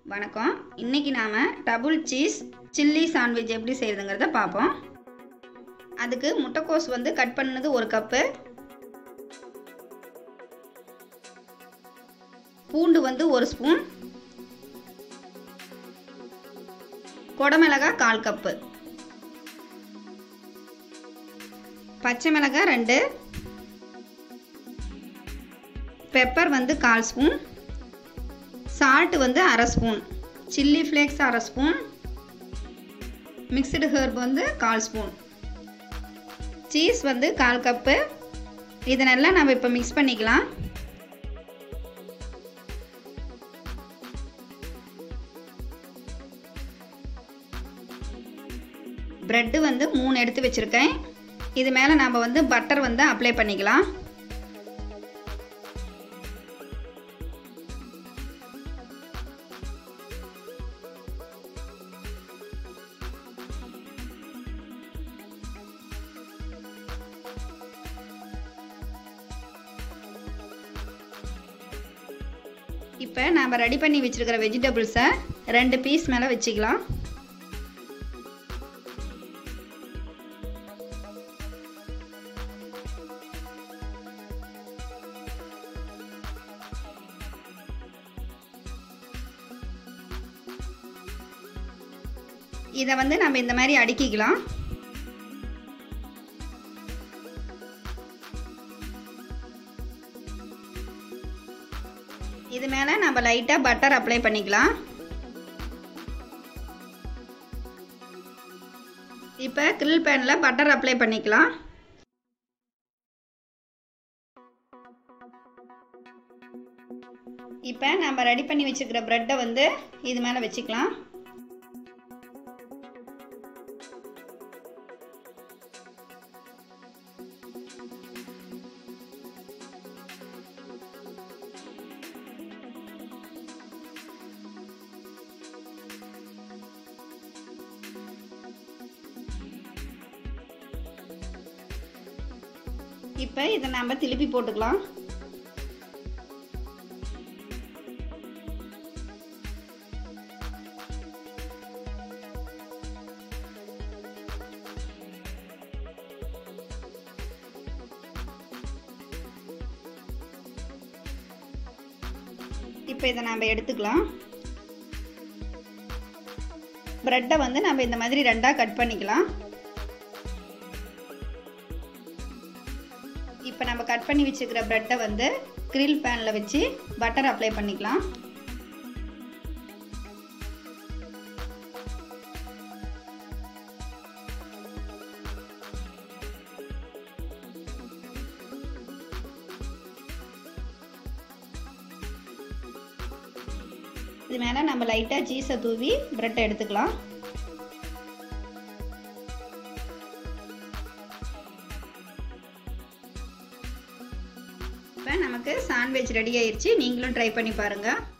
வணக்கம் இன்னைக்கு நாம் டபுள் சீஸ் சில்லி சாண்ட்விச் எப்படி செய்கிறதுங்கிறத பார்ப்போம் அதுக்கு முட்டைக்கோஸ் வந்து கட் பண்ணது ஒரு கப்பு பூண்டு வந்து ஒரு ஸ்பூன் குடமிளகாய் கால் கப்பு பச்சை மிளகாய் ரெண்டு பெப்பர் வந்து கால் ஸ்பூன் சால்ட் வந்து அரை ஸ்பூன் சில்லி ஃப்ளேக்ஸ் அரை ஸ்பூன் மிக்சடு ஹெர்ப் வந்து கால் ஸ்பூன் சீஸ் வந்து கால் கப்பு இதை நல்லா நம்ம இப்போ மிக்ஸ் பண்ணிக்கலாம் ப்ரெட்டு வந்து மூணு எடுத்து வச்சுருக்கேன் இது மேலே நம்ம வந்து பட்டர் வந்து அப்ளை பண்ணிக்கலாம் இப்போ நாம் ரெடி பண்ணி வச்சுருக்கிற வெஜிடபிள்ஸை ரெண்டு பீஸ் மேலே வச்சுக்கலாம் இதை வந்து நம்ம இந்த மாதிரி அடுக்கிக்கலாம் இது மேலே நம்ம லைட்டாக பட்டர் அப்ளை பண்ணிக்கலாம் இப்போ கிரில் பேனில் பட்டர் அப்ளை பண்ணிக்கலாம் இப்போ நம்ம ரெடி பண்ணி வச்சுருக்கிற ப்ரெட்டை வந்து இது மேலே வச்சுக்கலாம் இப்போ இதை நம்ம திருப்பி போட்டுக்கலாம் இப்போ இதை நம்ம எடுத்துக்கலாம் ப்ரெட்டை வந்து நம்ம இந்த மாதிரி ரெண்டாக கட் பண்ணிக்கலாம் இப்போ நம்ம கட் பண்ணி வச்சுருக்கிற ப்ரெட்டை வந்து கிரில் பேனில் வச்சு பட்டர் அப்ளை பண்ணிக்கலாம் இது மேலே நம்ம லைட்டாக சீஸை தூவி ப்ரெட்டை எடுத்துக்கலாம் இப்போ நமக்கு சாண்ட்விச் ரெடி ஆயிடுச்சு நீங்களும் ட்ரை பண்ணி பாருங்கள்